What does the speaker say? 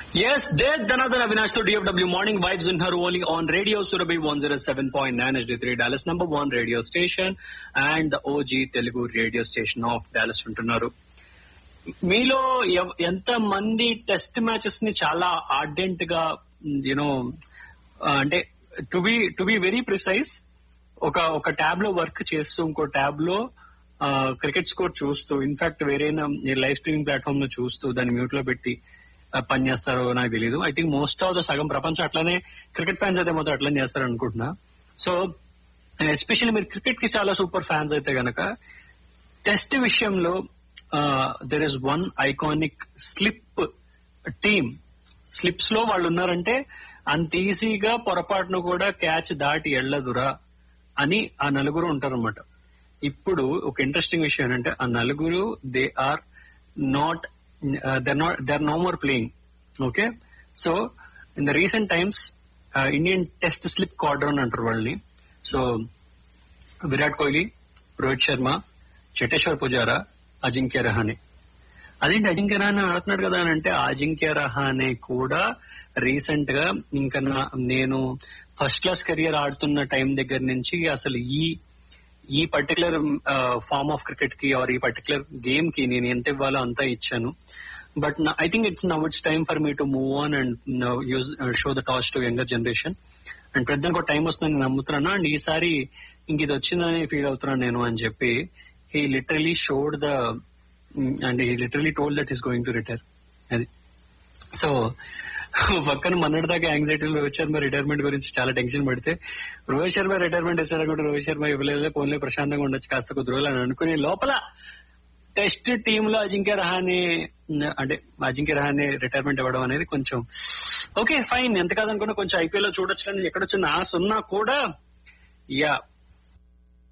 Yes, there Dhanadhan Avinash to DFW Morning Vibes in her only on Radio Surabhi 107.9 HD3 Dallas number one radio station and the OG Telugu radio station of Dallas ఉంటున్నారు మీలో ఎవ- ఎంత మంది test matches ని చాలా ardent గా you know అంటే to be to be very precise ఒక ఒక ట్యాబ్ లో వర్క్ చేస్తూ ఇంకో ట్యాబ్ లో క్రికెట్ స్కోర్ చూస్తూ ఇన్ఫాక్ట్ వేరేనా లైవ్ స్ట్రీమింగ్ ప్లాట్ఫామ్ లో చూస్తూ దాన్ని మ్యూట్ లో పెట్టి ఆ, పని చేస్తారో నాకు తెలియదు I think most of the సగం ప్రపంచం అట్లానే క్రికెట్ ఫ్యాన్స్ అయితే మొత్తం అట్లనే చేస్తారు అనుకుంటున్నా సో ఎస్పెషల్లీ మీరు క్రికెట్ కి చాలా సూపర్ ఫ్యాన్స్ అయితే గనక టెస్ట్ విషయంలో there is one iconic slip team slips లో వాళ్ళు ఉన్నారంటే అంత ఈజీగా పొరపాటును కూడా క్యాచ్ దాటి ఎళ్ళదురా అని ఆ నలుగురు ఉంటారన్నమాట ఇప్పుడు ఒక ఇంట్రెస్టింగ్ విషయం ఏంటంటే ఆ నలుగురు they are not there not they are no more playing okay so in the recent times Indian test slip quartet అంటారు వాళ్ళని సో విరాట్ కోహ్లీ రోహిత్ శర్మ చటేశ్వర్ పుజారా అజింక్య రహానే అదేంటి అజింక్య రహానే ఆడుతున్నాడు కదా అని అంటే అజింక్య రహానే కూడా రీసెంట్ గా ఇంకా నా- నేను ఫస్ట్ క్లాస్ కెరియర్ ఆడుతున్న టైం దగ్గర నుంచి అసలు ఈ ఈ పర్టికులర్ ఫార్మ్ ఆఫ్ క్రికెట్ కి ఆర్ ఈ పర్టికులర్ గేమ్ కి నేను ఎంత ఇవ్వాలో అంతా ఇచ్చాను but I think it's now it's time for me to move on and use show the toss to younger generation and పెద్ద ఒక టైం వస్తుందని నేను నమ్ముతున్నాను అండ్ ఈసారి ఇంక ఇది వచ్చిందని ఫీల్ అవుతున్నాను నేను అని చెప్పి he literally showed the and he literally told that is going to retire అది సో పక్కన మొన్నటిదాకా యాంగ్జైటీలో రోహిత్ శర్మ రిటైర్మెంట్ గురించి చాలా టెన్షన్ పడితే రోహిత్ శర్మ రిటైర్మెంట్ ఇస్తాడు కూడా రోహిత్ శర్మ ఇవ్వలేదు పోన్లే ప్రశాంతంగా ఉండొచ్చు కాస్త కొద్ది రోజులు అని అనుకునే లోపల టెస్ట్ టీమ్ లో అజింక్య రహానే అంటే అజింక్య రహానే రిటైర్మెంట్ ఇవ్వడం అనేది కొంచెం ఓకే ఫైన్ ఎంత కాదనుకున్నా కొంచెం ఐపీఎల్ లో చూడొచ్చు అని ఎక్కడొచ్చిన ఆశ ఉన్నా కూడా యా